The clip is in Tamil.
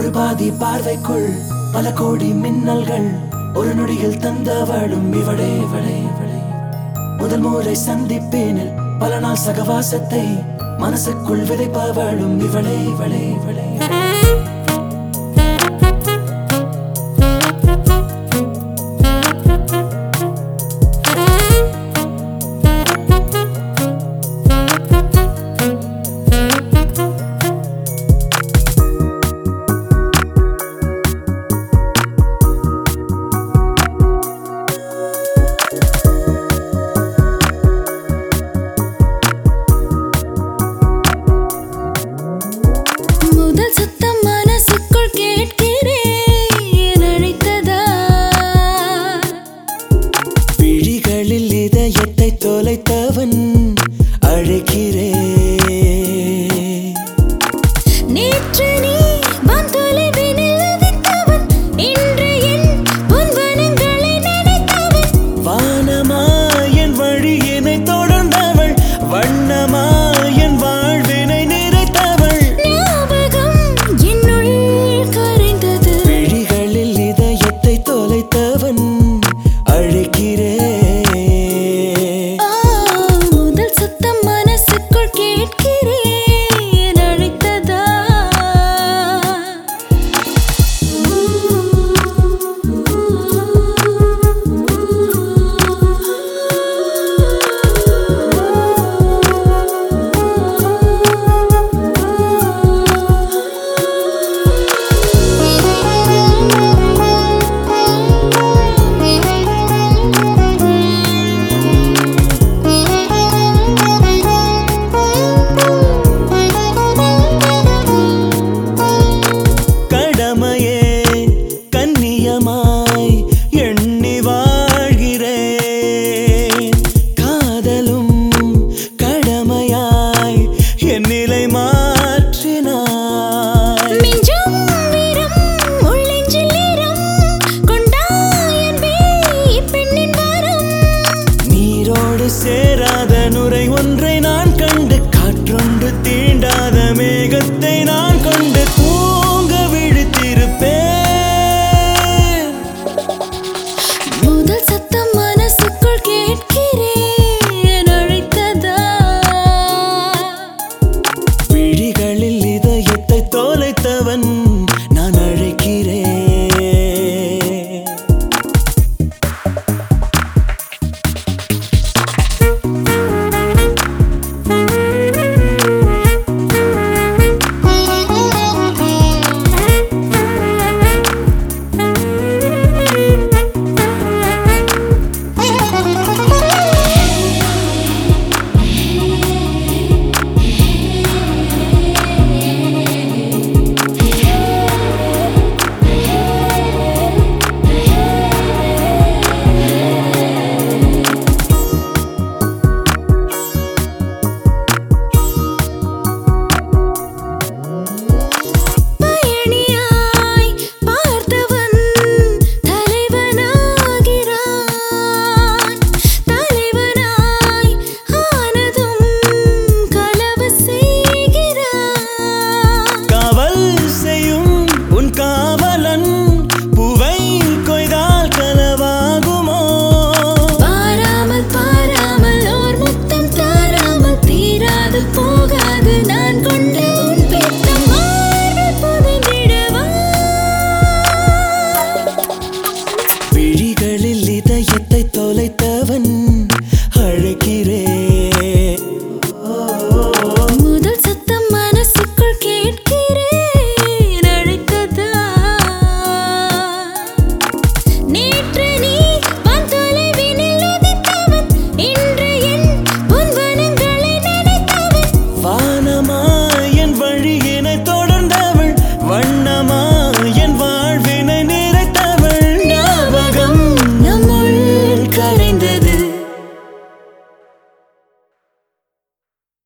ஒரு பாதி பார்வைக்குள் பல கோடி மின்னல்கள் ஒரு நொடியில் தந்தவளும் இவளே இவளே இவளே முதல் முறை சந்திப்பேனில் பல நாள் சகவாசத்தை மனசுக்குள் விதைப்பவளும் இவளே இவளே இவளே முதல் சத்தம் மனசுக்குள் கேட்கிறேன் அழைத்ததா விழிகளில் இதயத்தை தொலைத்தவன் அழைக்கிறேன் நேற்று நீ வான்தொலைவினில் உதித்தவன் இன்று என் பொன்வனங்களை நினைத்தவன் வானமாயன் வழியினை தொடர்ந்தவள் வண்ணமாயன் வாழ்வினை நிறைத்தவள் ஞாபகம் என்னுள் கரைந்தது விழிகளில் இதயத்தை தொலைத்தவன் அழைக்கிறேன் ஆ, முதல் சத்தம் மனசுக்குள் கேட்கிறேன் அழைத்ததா கடமையே கண்ணியமாய் எண்ணி வாழ்கிறேன் காதலும் கடமையாய் என் நிலை மாற்றினாய் மிஞ்சும் வீரம் உள்ளெஞ்சில் ஈரம் கொண்டாய் அன்பே இப்பெண்ணின் வாரம் நீரோடு சேராத நுரை ஒன்றை நான் கண்டு காற்றொன்று தீண்டாத மேகத்தை நான் கொண்டு தூங்க விழித்திருப்பேன் முதல் சத்தம் மனசுக்குள் கேட்கிறேன் அழைத்ததா விழிகளில் இதயத்தை தொலைத்தவன்